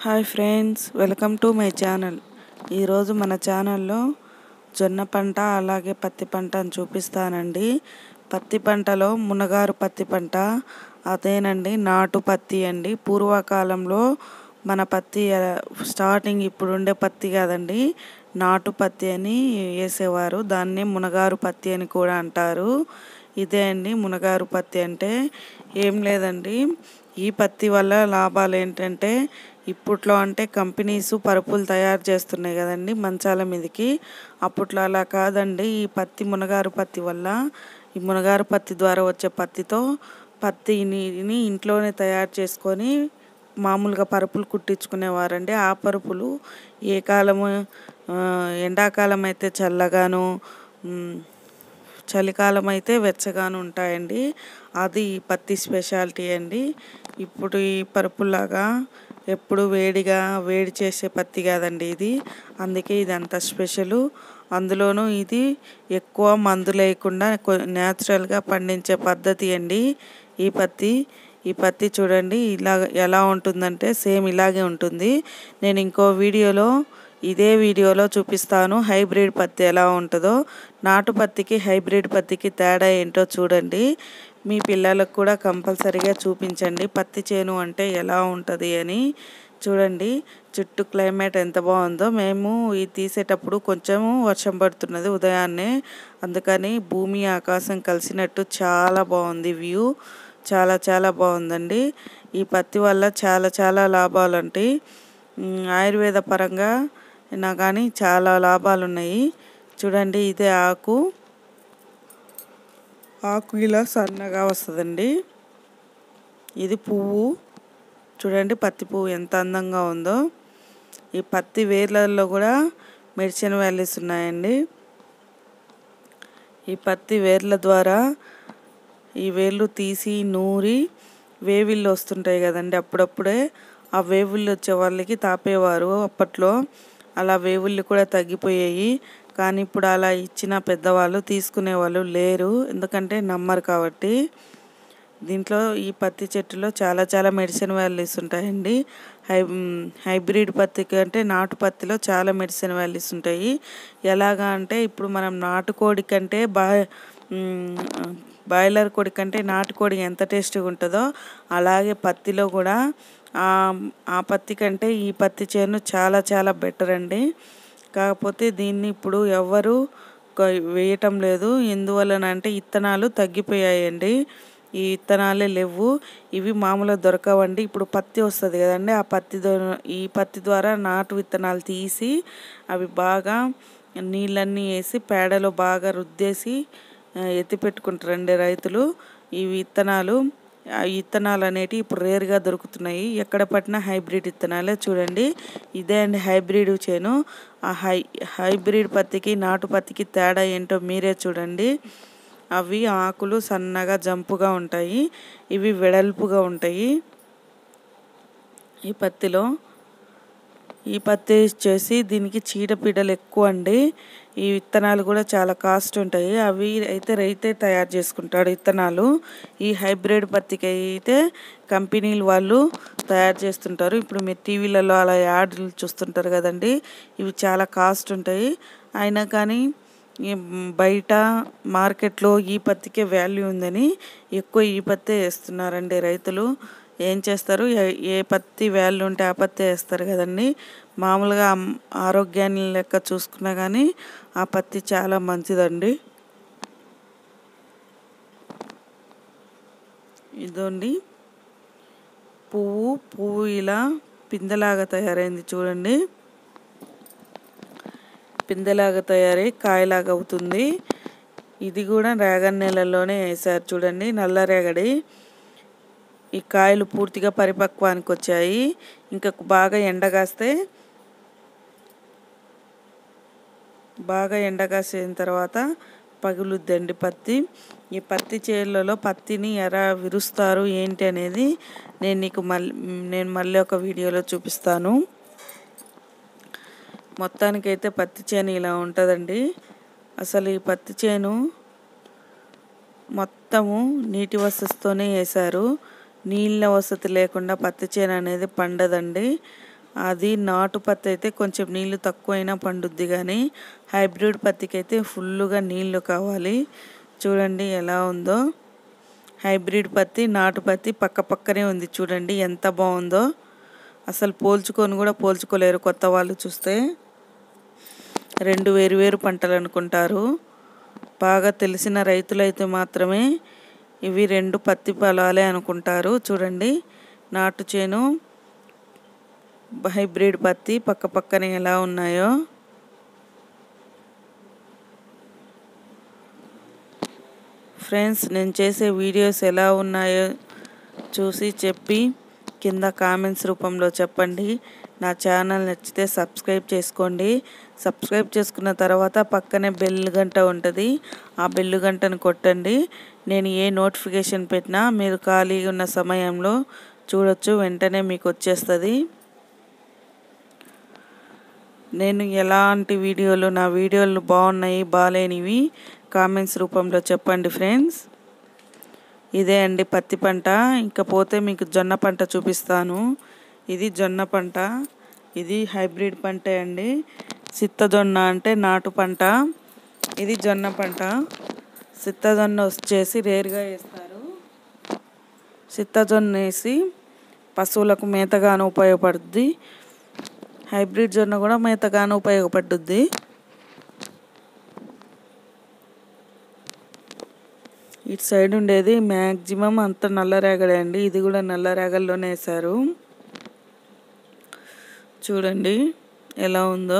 hi friends welcome to my channel ఈరోజు మన ఛానల్లో జొన్న పంట అలాగే పత్తి పంట అని చూపిస్తానండి పత్తి పంటలో మునగారు పత్తి పంట అదేనండి నాటు పత్తి అండి పూర్వకాలంలో మన పత్తి ఆ, స్టార్టింగ్ ఇప్పుడు ఉండే పత్తి కాదండి నాటు పత్తి అని వేసేవారు దాన్ని మునగారు పత్తి అని కూడా అంటారు ఇదే అండి మునగారు పత్తి అంటే ఏం లేదండి ఈ పత్తి వల్ల లాభాలు ఏంటంటే ఇప్పట్లో అంటే కంపెనీస్ పరుపులు తయారు చేస్తున్నాయి కదండి మంచాల మీదకి అప్పట్లో అలా కాదండి ఈ పత్తి మునగారు పత్తి వల్ల ఈ మునగారు పత్తి ద్వారా వచ్చే పత్తితో పత్తిని ఇంట్లోనే తయారు చేసుకొని మామూలుగా పరుపులు కుట్టించుకునేవారండి ఆ పరుపులు ఏ కాలము ఆ, ఎండాకాలం అయితే చల్లగాను మ్, చలికాలం అయితే వెచ్చగాను ఉంటాయండి అది ఈ పత్తి స్పెషాలిటీ అండి ఇప్పుడు ఈ పరుపులాగా ఎప్పుడు వేడిగా వేడి చేసే పత్తి కాదండి ఇది అందుకే ఇది అంత స్పెషల్ అందులోనూ ఇది ఎక్కువ మందు లేకుండా న్యాచురల్గా పండించే పద్ధతి అండి ఈ పత్తి ఈ పత్తి చూడండి ఇలా ఎలా ఉంటుందంటే సేమ్ ఇలాగే ఉంటుంది నేను ఇంకో వీడియోలో ఇదే వీడియోలో చూపిస్తాను హైబ్రిడ్ పత్తి ఎలా ఉంటుందో నాటు పత్తికి హైబ్రిడ్ పత్తికి తేడా ఏంటో చూడండి మీ పిల్లలకు కూడా కంపల్సరీగా చూపించండి పత్తి చేను అంటే ఎలా ఉంటుంది అని చూడండి చుట్టూ క్లైమేట్ ఎంత బాగుందో మేము ఇది తీసేటప్పుడు కొంచెము వర్షం పడుతున్నది ఉదయాన్నే అందుకని భూమి ఆకాశం కలిసినట్టు చాలా బాగుంది వ్యూ చాలా చాలా బాగుందండి ఈ పత్తి వల్ల చాలా చాలా లాభాలు అంటే ఆయుర్వేద పరంగా నా కానీ చాలా లాభాలు ఉన్నాయి చూడండి ఇదే ఆకు ఆకు ఇలా సన్నగా వస్తుందండి ఇది పువ్వు చూడండి పత్తి పువ్వు ఎంత అందంగా ఉందో ఈ పత్తి వేర్లలో కూడా మెడిసిన్ వ్యాలీస్ ఉన్నాయండి ఈ పత్తి వేర్ల ద్వారా ఈ వేర్లు తీసి నూరి వేవిళ్ళు వస్తుంటాయి కదండి అప్పుడప్పుడే ఆ వేవుళ్ళు వచ్చే వాళ్ళకి తాపేవారు అప్పట్లో అలా వేవుళ్ళు కూడా తగ్గిపోయాయి కానీ ఇప్పుడు అలా ఇచ్చిన పెద్దవాళ్ళు తీసుకునే వాళ్ళు లేరు ఎందుకంటే నమ్మరు కాబట్టి దీంట్లో ఈ పత్తి చెట్టులో చాలా చాలా మెడిసిన్ వాల్యూస్ ఉంటాయండి హై హైబ్రిడ్ పత్తి కంటే నాటు పత్తిలో చాలా మెడిసిన్ వాల్యూస్ ఉంటాయి ఎలాగా అంటే ఇప్పుడు మనం నాటుకోడి కంటే బా మ్, బాయిలర్ కోడి కంటే నాటుకోడి ఎంత టేస్టీగా ఉంటుందో అలాగే పత్తిలో కూడా ఆ ఆ పత్తి కంటే ఈ పత్తి చేను చాలా చాలా బెటర్ అండి కాకపోతే దీన్ని ఇప్పుడు ఎవ్వరు కొ- వేయటం లేదు ఎందువలన అంటే ఇత్తనాలు తగ్గిపోయాయండి ఈ ఇత్తనాలే లేవు ఇవి మామూలుగా దొరకవండి ఇప్పుడు పత్తి వస్తుంది కదండి ఆ పత్తి ద్వా- ఈ పత్తి ద్వారా నాటు విత్తనాలు తీసి అవి బాగా నీళ్ళన్నీ వేసి పేడలో బాగా రుద్దేసి ఆ, ఎత్తి పెట్టుకుంటారండి రైతులు ఈ విత్తనాలు ఆ విత్తనాలు అనేటివి ఇప్పుడు రేర్గా దొరుకుతున్నాయి ఎక్కడ పట్టినా హైబ్రిడ్ విత్తనాలే చూడండి ఇదే అండి హైబ్రిడ్ చేను ఆ హై హైబ్రిడ్ పత్తికి నాటు పత్తికి తేడా ఏంటో మీరే చూడండి అవి ఆకులు సన్నగా జంపుగా ఉంటాయి ఇవి వెడల్పుగా ఉంటాయి ఈ పత్తిలో ఈ పత్తి వచ్చేసి దీనికి చీడపీడలు ఎక్కువ అండి ఈ విత్తనాలు కూడా చాలా కాస్ట్ ఉంటాయి అవి అయితే రైతే తయారు చేసుకుంటాడు విత్తనాలు ఈ హైబ్రిడ్ పత్తికి అయితే కంపెనీలు వాళ్ళు తయారు చేస్తుంటారు ఇప్పుడు మీరు టీవీలలో అలా యాడ్లు చూస్తుంటారు కదండి ఇవి చాలా కాస్ట్ ఉంటాయి అయినా కానీ ఈ బయట మార్కెట్లో ఈ పత్తికే వాల్యూ ఉందని ఎక్కువ ఈ పత్తే వేస్తున్నారండి రైతులు ఏం చేస్తారు ఏ- ఏ పత్తి వాల్యూ ఉంటే ఆ పత్తి వేస్తారు కదండి మామూలుగా అమ్- ఆరోగ్యాన్ని లెక్క చూసుకున్నా కానీ ఆ పత్తి చాలా మంచిదండి ఇదండి పువ్వు పువ్వు ఇలా పిందెలాగా తయారైంది చూడండి పిందెలాగా తయారై కాయలాగా అవుతుంది ఇది కూడా రేగడి నెలల్లోనే వేసారు చూడండి నల్ల రేగడి ఈ కాయలు పూర్తిగా పరిపక్వానికి వచ్చాయి ఇంకా బాగా ఎండగాస్తే బాగా ఎండగాసిన తర్వాత పగులుద్దండి పత్తి ఈ పత్తి చేనులలో పత్తిని ఎలా విరుస్తారు ఏంటి అనేది నేను నీకు మళ్ళీ నేను మళ్ళీ ఒక వీడియోలో చూపిస్తాను మొత్తానికైతే పత్తి చేను ఇలా ఉంటుందండి అసలు ఈ పత్తి చేను మొత్తము నీటి వసతితోనే వేశారు నీళ్ళ వసతి లేకుండా పత్తి చేను అనేది పండదండి అది నాటు పత్తి అయితే కొంచెం నీళ్ళు తక్కువైనా పండుద్ది కానీ హైబ్రిడ్ పత్తికి అయితే ఫుల్గా నీళ్ళు కావాలి చూడండి ఎలా ఉందో హైబ్రిడ్ పత్తి నాటు పత్తి పక్క పక్కనే ఉంది చూడండి ఎంత బాగుందో అసలు పోల్చుకొని కూడా పోల్చుకోలేరు కొత్త వాళ్ళు చూస్తే రెండు వేరు వేరు పంటలు అనుకుంటారు బాగా తెలిసిన రైతులైతే మాత్రమే ఇవి రెండు పత్తి పొలాలే అనుకుంటారు చూడండి నాటు చేను హైబ్రిడ్ పత్తి పక్క పక్కనే ఎలా ఉన్నాయో ఫ్రెండ్స్ నేను చేసే వీడియోస్ ఎలా ఉన్నాయో చూసి చెప్పి కింద కామెంట్స్ రూపంలో చెప్పండి నా ఛానల్ నచ్చితే సబ్స్క్రైబ్ చేసుకోండి సబ్స్క్రైబ్ చేసుకున్న తర్వాత పక్కనే బెల్ గంట ఉంటుంది ఆ బెల్ గంటను కొట్టండి నేను ఏ నోటిఫికేషన్ పెట్టినా మీరు ఖాళీగా ఉన్న సమయంలో చూడొచ్చు వెంటనే మీకు వచ్చేస్తుంది నేను ఎలాంటి వీడియోలు నా వీడియోలు బాగున్నాయి బాగాలేనివి కామెంట్స్ రూపంలో చెప్పండి ఫ్రెండ్స్ ఇదే అండి పత్తి పంట ఇంకా పోతే మీకు జొన్న పంట చూపిస్తాను ఇది జొన్న పంట ఇది హైబ్రిడ్ పంట అండి సిత్తజొన్న అంటే నాటు పంట ఇది జొన్న పంట సిత్తజొన్న వచ్చేసి రేరుగా వేస్తారు సిత్తజొన్న వేసి పశువులకు మేతగాను ఉపయోగపడుద్ది హైబ్రిడ్ జొన్న కూడా మేతగాను ఉపయోగపడుద్ది ఇటు సైడ్ ఉండేది మ్యాక్సిమం అంత నల్లరేగడే అండి ఇది కూడా నల్లరేగల్లోనే వేశారు చూడండి ఎలా ఉందో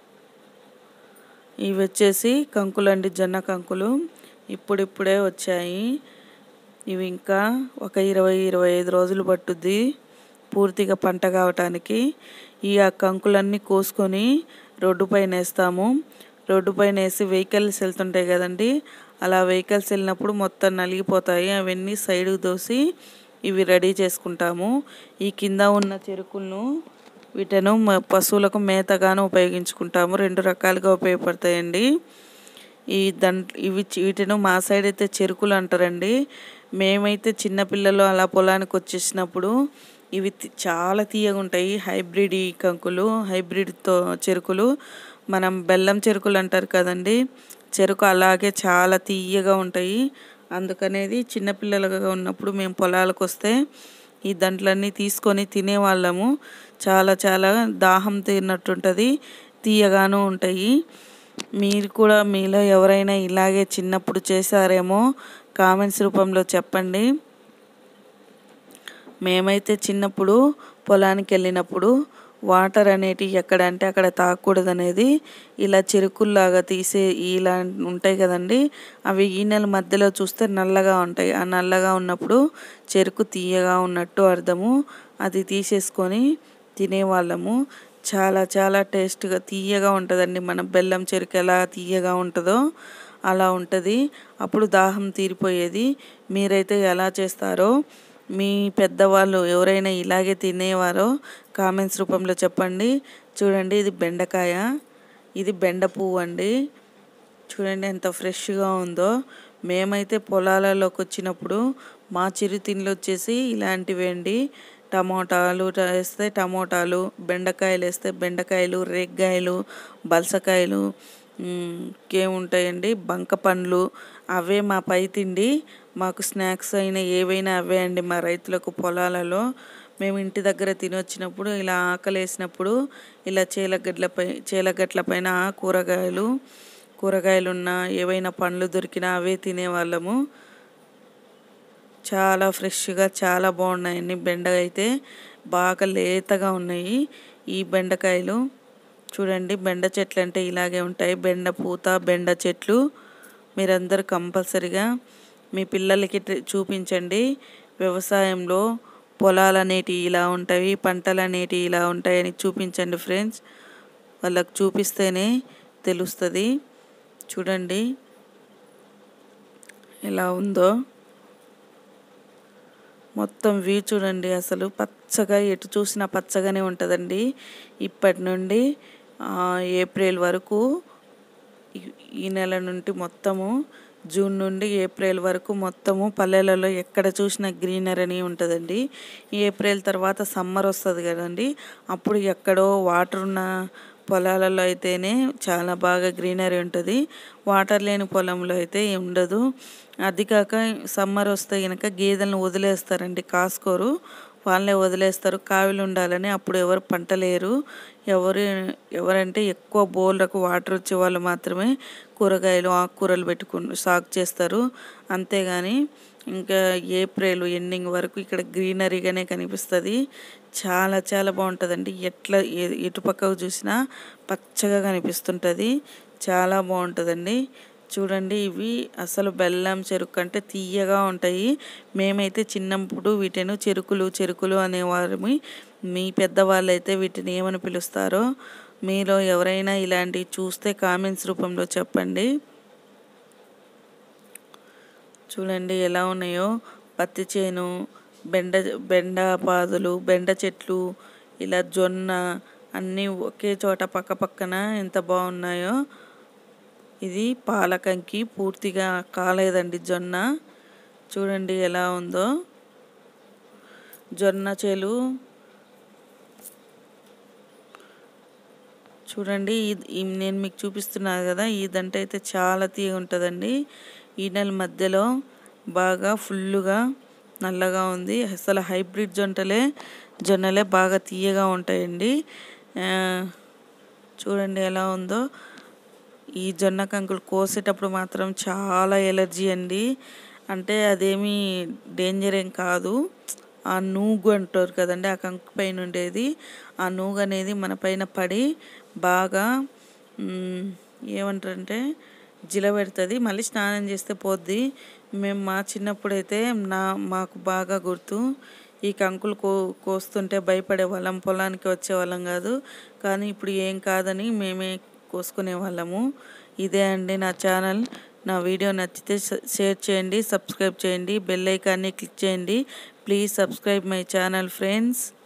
ఇవి వచ్చేసి కంకులండి జొన్న కంకులు ఇప్పుడిప్పుడే వచ్చాయి ఇవి ఇంకా ఒక ఇరవై ఇరవై ఐదు రోజులు పట్టుద్ది పూర్తిగా పంట కావటానికి ఈ ఆ కంకులన్నీ కోసుకొని రోడ్డు పైన వేస్తాము రోడ్డు పైన వేసి వెహికల్స్ వెళ్తుంటాయి కదండి అలా వెహికల్స్ వెళ్ళినప్పుడు మొత్తం నలిగిపోతాయి అవన్నీ సైడ్కి దోసి ఇవి రెడీ చేసుకుంటాము ఈ కింద ఉన్న చెరుకులను వీటను పశువులకు మేతగాను ఉపయోగించుకుంటాము రెండు రకాలుగా ఉపయోగపడతాయండి ఈ దంట్ ఇవి వీటిని మా సైడ్ అయితే చెరుకులు అంటారండి మేమైతే చిన్నపిల్లలు అలా పొలానికి వచ్చేసినప్పుడు ఇవి చాలా తీయగా ఉంటాయి హైబ్రిడ్ ఈ కంకులు హైబ్రిడ్తో చెరుకులు మనం బెల్లం చెరుకులు అంటారు కదండి చెరుకు అలాగే చాలా తీయగా ఉంటాయి అందుకనేది చిన్నపిల్లలుగా ఉన్నప్పుడు మేము పొలాలకు వస్తే ఈ దంట్లన్నీ తీసుకొని తినేవాళ్ళము చాలా చాలా దాహం తీరినట్టుంటుంది తీయగాను ఉంటాయి మీరు కూడా మీలో ఎవరైనా ఇలాగే చిన్నప్పుడు చేశారేమో కామెంట్స్ రూపంలో చెప్పండి మేమైతే చిన్నప్పుడు పొలానికి వెళ్ళినప్పుడు వాటర్ అనేటివి ఎక్కడ అంటే అక్కడ తాగకూడదు అనేది ఇలా చెరుకుల్లాగా తీసే ఇలా ఉంటాయి కదండి అవి ఈనెల మధ్యలో చూస్తే నల్లగా ఉంటాయి ఆ నల్లగా ఉన్నప్పుడు చెరుకు తీయగా ఉన్నట్టు అర్థము అది తీసేసుకొని తినేవాళ్ళము చాలా చాలా టేస్ట్గా తీయగా ఉంటుందండి మన బెల్లం చెరుకు ఎలా తీయగా ఉంటుందో అలా ఉంటుంది అప్పుడు దాహం తీరిపోయేది మీరైతే ఎలా చేస్తారో మీ పెద్దవాళ్ళు ఎవరైనా ఇలాగే తినేవారో కామెంట్స్ రూపంలో చెప్పండి చూడండి ఇది బెండకాయ ఇది బెండ పువ్వు అండి చూడండి ఎంత ఫ్రెష్గా ఉందో మేమైతే పొలాలలోకి వచ్చినప్పుడు మా చిరుతిండ్లు వచ్చేసి ఇలాంటివి అండి టమోటాలు వేస్తే టమోటాలు బెండకాయలు వేస్తే బెండకాయలు రేగ్గాయలు బలసకాయలు ఇంకేముంటాయండి బంక పండ్లు అవే మా పై తిండి మాకు స్నాక్స్ అయినా ఏవైనా అవే అండి మా రైతులకు పొలాలలో మేము ఇంటి దగ్గర తినొచ్చినప్పుడు ఇలా ఆకలి వేసినప్పుడు ఇలా చేలగడ్లపై చేలగట్ల పైన కూరగాయలు కూరగాయలు ఉన్న ఏవైనా పండ్లు దొరికినా అవే తినేవాళ్ళము చాలా ఫ్రెష్గా చాలా బాగున్నాయండి బెండ అయితే బాగా లేతగా ఉన్నాయి ఈ బెండకాయలు చూడండి బెండ చెట్లు అంటే ఇలాగే ఉంటాయి బెండ పూత బెండ చెట్లు మీరందరూ కంపల్సరిగా మీ పిల్లలకి చూపించండి వ్యవసాయంలో పొలాలు అనేటివి ఇలా ఉంటాయి పంటలు అనేటివి ఇలా ఉంటాయని చూపించండి ఫ్రెండ్స్ వాళ్ళకు చూపిస్తేనే తెలుస్తుంది చూడండి ఎలా ఉందో మొత్తం వ్యూ చూడండి అసలు పచ్చగా ఎటు చూసినా పచ్చగానే ఉంటుందండి ఇప్పటి నుండి ఏప్రిల్ వరకు ఈ నెల నుండి మొత్తము జూన్ నుండి ఏప్రిల్ వరకు మొత్తము పల్లెలలో ఎక్కడ చూసినా గ్రీనరీ ఉంటుందండి ఏప్రిల్ తర్వాత సమ్మర్ వస్తుంది కదండి అప్పుడు ఎక్కడో వాటర్ ఉన్న పొలాలలో అయితేనే చాలా బాగా గ్రీనరీ ఉంటుంది వాటర్ లేని పొలంలో అయితే ఉండదు అది కాక సమ్మర్ వస్తే కనుక గేదెలను వదిలేస్తారండి కాసుకోరు వాళ్ళే వదిలేస్తారు కావిలు ఉండాలని అప్పుడు ఎవరు పంటలేరు ఎవరు ఎవరంటే ఎక్కువ బోర్లకు వాటర్ వచ్చే వాళ్ళు మాత్రమే కూరగాయలు ఆకుకూరలు పెట్టుకుని సాగు చేస్తారు అంతేగాని ఇంకా ఏప్రిల్ ఎండింగ్ వరకు ఇక్కడ గ్రీనరీగానే కనిపిస్తుంది చాలా చాలా బాగుంటుందండి ఎట్లా ఎ- ఎటు పక్కకు చూసినా పచ్చగా కనిపిస్తుంటుంది చాలా బాగుంటుందండి చూడండి ఇవి అసలు బెల్లం చెరుకు అంటే తీయగా ఉంటాయి మేమైతే చిన్నప్పుడు వీటిని చెరుకులు చెరుకులు అనేవారమి మీ పెద్దవాళ్ళు అయితే వీటిని ఏమని పిలుస్తారో మీలో ఎవరైనా ఇలాంటివి చూస్తే కామెంట్స్ రూపంలో చెప్పండి చూడండి ఎలా ఉన్నాయో పత్తి చేను బెండ బెండ పాదులు బెండ చెట్లు ఇలా జొన్న అన్నీ ఒకే చోట పక్క పక్కన ఎంత బాగున్నాయో ఇది పాలకంకి పూర్తిగా కాలేదండి జొన్న చూడండి ఎలా ఉందో జొన్న చేలు చూడండి ఇది ఈ నేను మీకు చూపిస్తున్నాను కదా ఇదంటే అయితే చాలా తీయ ఉంటుందండి ఈ నెల మధ్యలో బాగా ఫుల్లుగా నల్లగా ఉంది అసలు హైబ్రిడ్ జొంటలే జొన్నలే బాగా తీయగా ఉంటాయండి ఆ, చూడండి ఎలా ఉందో ఈ జొన్న కంకులు కోసేటప్పుడు మాత్రం చాలా ఎలర్జీ అండి అంటే అదేమీ డేంజర్ ఏం కాదు ఆ నూగు అంటారు కదండి ఆ కంకు పైన ఉండేది ఆ నూగు అనేది మన పైన పడి బాగా మ్, ఏమంటారంటే జిల పెడుతుంది మళ్ళీ స్నానం చేస్తే పోద్ది మేము మా చిన్నప్పుడైతే నా మాకు బాగా గుర్తు ఈ కంకులు కో కోస్తుంటే భయపడే వాళ్ళం పొలానికి వచ్చే వాళ్ళం కాదు కానీ ఇప్పుడు ఏం కాదని మేమే కోసుకునే వాళ్ళము ఇదే అండి నా ఛానల్ నా వీడియో నచ్చితే ష- షేర్ చేయండి సబ్స్క్రైబ్ చేయండి బెల్ ఐకాన్ని క్లిక్ చేయండి please subscribe my channel friends